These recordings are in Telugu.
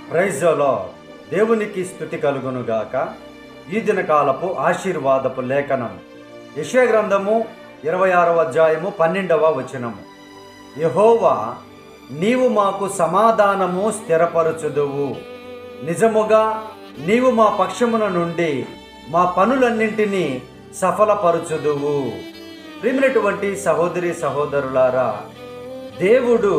ప్రైజలో దేవునికి స్థుతి కలుగునుగాక ఈ దినకాలపు ఆశీర్వాదపు లేఖనం యెషయా గ్రంథము ఇరవై ఆరవ అధ్యాయము పన్నెండవ వచనము యహోవా నీవు మాకు సమాధానము స్థిరపరచుదువు నిజముగా నీవు మా పక్షమున నుండి మా పనులన్నింటినీ సఫలపరచుదువు ప్రియమైనటువంటి సహోదరి సహోదరులారా దేవుడు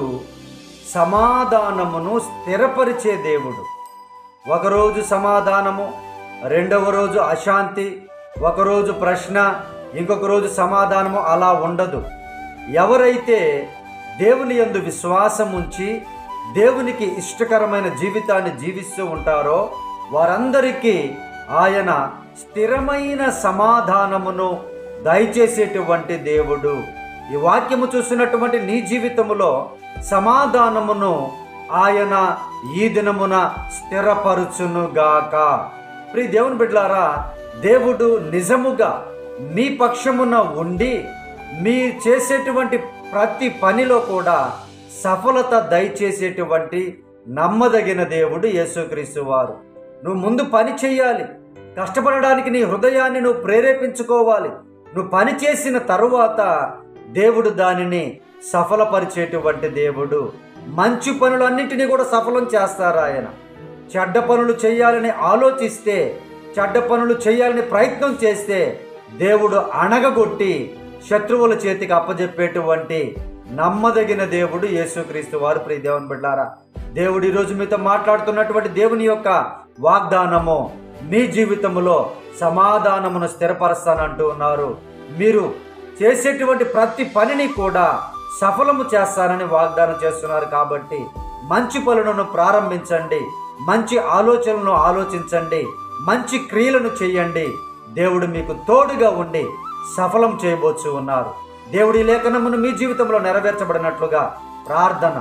సమాధానమును స్థిరపరిచే దేవుడు ఒకరోజు సమాధానము రెండవ రోజు అశాంతి ఒకరోజు ప్రశ్న ఇంకొక రోజు సమాధానము అలా ఉండదు ఎవరైతే దేవుని యందు విశ్వాసం ఉంచి దేవునికి ఇష్టకరమైన జీవితాన్ని జీవిస్తూ ఉంటారో వారందరికీ ఆయన స్థిరమైన సమాధానమును దయచేసేటువంటి దేవుడు ఈ వాక్యము చూసినటువంటి నీ జీవితములో సమాధానమును ఆయన ఈ దినమున స్థిరపరుచునుగాక ప్రియ దేవుని బిడ్డలారా దేవుడు నిజముగా మీ పక్షమున ఉండి మీ చేసేటువంటి ప్రతి పనిలో కూడా సఫలత దయచేసేటువంటి నమ్మదగిన దేవుడు యేసుక్రీస్తు వారు నువ్వు ముందు పని చేయాలి కష్టపడడానికి నీ హృదయాన్ని నువ్వు ప్రేరేపించుకోవాలి నువ్వు పని చేసిన తరువాత దేవుడు దానిని సఫలపరిచేటువంటి దేవుడు మంచి పనులన్నింటినీ కూడా సఫలం చేస్తారు ఆయన చెడ్డ పనులు చేయాలని ఆలోచిస్తే చెడ్డ పనులు చేయాలని ప్రయత్నం చేస్తే దేవుడు అణగగొట్టి శత్రువుల చేతికి అప్పజెప్పేటువంటి నమ్మదగిన దేవుడు యేసుక్రీస్తు వారు ప్రియ దేవుని బిడ్డారా దేవుడు ఈరోజు మీతో మాట్లాడుతున్నటువంటి దేవుని యొక్క వాగ్దానము మీ జీవితంలో సమాధానమును స్థిరపరుస్తానంటూ ఉన్నారు మీరు చేసేటువంటి ప్రతి పనిని కూడా సఫలము చేస్తానని వాగ్దానం చేస్తున్నారు కాబట్టి మంచి పనులను ప్రారంభించండి మంచి ఆలోచనలను ఆలోచించండి మంచి క్రియలను చేయండి దేవుడు మీకు తోడుగా ఉండి సఫలం చేయబోచు ఉన్నారు దేవుడి లేఖనమును మీ జీవితంలో నెరవేర్చబడినట్లుగా ప్రార్థన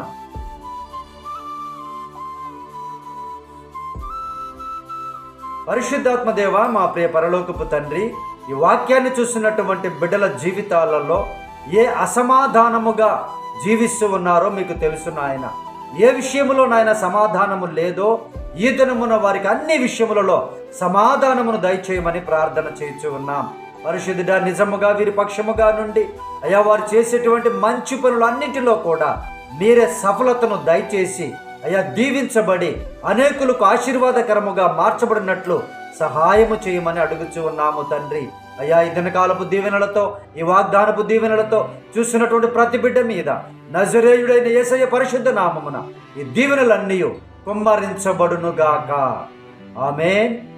పరిశుద్ధాత్మ దేవ మా ప్రియ పరలోకపు తండ్రి ఈ వాక్యాన్ని చూస్తున్నటువంటి బిడ్డల జీవితాలలో ఏ అసమాధానముగా జీవిస్తూ ఉన్నారో మీకు తెలుసు నాయన ఏ విషయములో నాయన సమాధానము లేదో ఈ దినమున వారికి అన్ని విషయములలో సమాధానమును దయచేయమని ప్రార్థన చేయించు ఉన్నాం పరిశుద్ధుడ నిజముగా వీరి పక్షముగా నుండి అయ్యా వారు చేసేటువంటి మంచి పనులన్నింటిలో కూడా మీరే సఫలతను దయచేసి అయ్యా దీవించబడి అనేకులకు ఆశీర్వాదకరముగా మార్చబడినట్లు సహాయము చేయమని అడుగుచూ ఉన్నాము తండ్రి అయ్యా ఈ దినకాలపు దీవెనలతో ఈ వాగ్దానపు దీవెనలతో చూసినటువంటి ప్రతి బిడ్డ మీద నజరేయుడైన యేసయ్య పరిశుద్ధ నామమున ఈ దీవెనలన్నీ కుమ్మరించబడునుగాక ఆమెన్